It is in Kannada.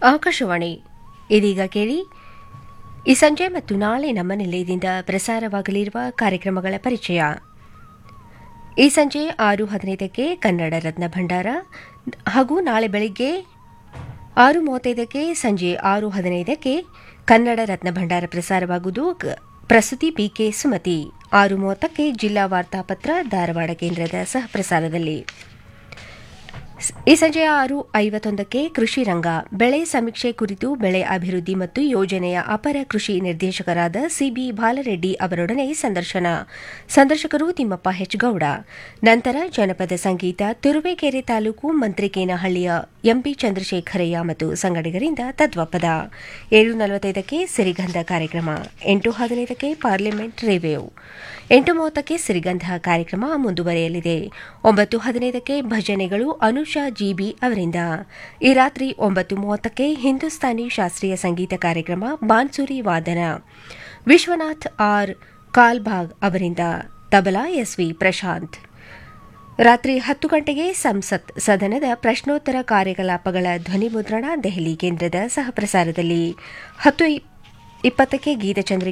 ಆಕಾಶವಾಣಿ ಇದೀಗ ಕೇಳಿ ಈ ಸಂಜೆ ಮತ್ತು ನಾಳೆ ನಮ್ಮ ನಿಲಯದಿಂದ ಪ್ರಸಾರವಾಗಲಿರುವ ಕಾರ್ಯಕ್ರಮಗಳ ಪರಿಚಯ ಈ ಸಂಜೆ ಆರು ಹದಿನೈದಕ್ಕೆ ಕನ್ನಡ ರತ್ನ ಭಂಡಾರ ಹಾಗೂ ನಾಳೆ ಬೆಳಿಗ್ಗೆ ಆರು ಮೂವತ್ತೈದಕ್ಕೆ ಸಂಜೆ ಆರು ಹದಿನೈದಕ್ಕೆ ಕನ್ನಡ ರತ್ನ ಭಂಡಾರ ಪ್ರಸಾರವಾಗುವುದು ಕ- ಪ್ರಸ್ತುತಿ ಪಿಕೆ ಸುಮತಿ ಆರು ಮೂವತ್ತಕ್ಕೆ ಜಿಲ್ಲಾ ವಾರ್ತಾಪತ್ರ ಧಾರವಾಡ ಕೇಂದ್ರದ ಸಹ ಪ್ರಸಾರದಲ್ಲಿ ಈ ಸಂಜೆ ಆರು ಐವತ್ತೊಂದಕ್ಕೆ ಕೃಷಿ ರಂಗ ಬೆಳೆ ಸಮೀಕ್ಷೆ ಕುರಿತು ಬೆಳೆ ಅಭಿವೃದ್ಧಿ ಮತ್ತು ಯೋಜನೆಯ ಅಪರ ಕೃಷಿ ನಿರ್ದೇಶಕರಾದ ಸಿಬಿ ಬಾಲರೆಡ್ಡಿ ಅವರೊಡನೆ ಸಂದರ್ಶನ ಸಂದರ್ಶಕರು ತಿಮ್ಮಪ್ಪ ಹೆಚ್ ಗೌಡ ನಂತರ ಜನಪದ ಸಂಗೀತ ತುರುವೇಕೆರೆ ತಾಲೂಕು ಮಂತ್ರಿಕೇನಹಳ್ಳಿಯ ಎಂಪಿ ಚಂದ್ರಶೇಖರಯ್ಯ ಮತ್ತು ಸಂಗಡಿಗರಿಂದ ತತ್ವಪದ ಏಳು ನಲವತ್ತೈದಕ್ಕೆ ಸಿರಿಗಂಧ ಕಾರ್ಯಕ್ರಮ ಎಂಟು ಹದಿನೈದಕ್ಕೆ ಪಾರ್ಲಿಮೆಂಟ್ ರಿವ್ಯೂ ಎಂಟು ಮೂವತ್ತಕ್ಕೆ ಸಿರಿಗಂಧ ಕಾರ್ಯಕ್ರಮ ಮುಂದುವರೆಯಲಿದೆ ಒಂಬತ್ತು ಹದಿನೈದಕ್ಕೆ ಭಜನೆಗಳು ಅನುಷಾ ಜಿಬಿ ಅವರಿಂದ ಈ ರಾತ್ರಿ ಒಂಬತ್ತು ಮೂವತ್ತಕ್ಕೆ ಹಿಂದೂಸ್ತಾನಿ ಶಾಸ್ತ್ರೀಯ ಸಂಗೀತ ಕಾರ್ಯಕ್ರಮ ಬಾನ್ಸುರಿ ವಾದನ ವಿಶ್ವನಾಥ್ ಆರ್ ಕಾಲ್ಬಾಗ್ ಅವರಿಂದ ತಬಲಾ ಎಸ್ವಿ ಪ್ರಶಾಂತ್ ರಾತ್ರಿ ಹತ್ತು ಗಂಟೆಗೆ ಸಂಸತ್ ಸದನದ ಪ್ರಶ್ನೋತ್ತರ ಕಾರ್ಯಕಲಾಪಗಳ ಧ್ವನಿಮುದ್ರಣ ದೆಹಲಿ ಕೇಂದ್ರದ ಸಹ ಪ್ರಸಾರದಲ್ಲಿ ಹತ್ತು ಇಪ್ಪತ್ತಕ್ಕೆ ಗೀತಚಂದ್ರಿಕೆ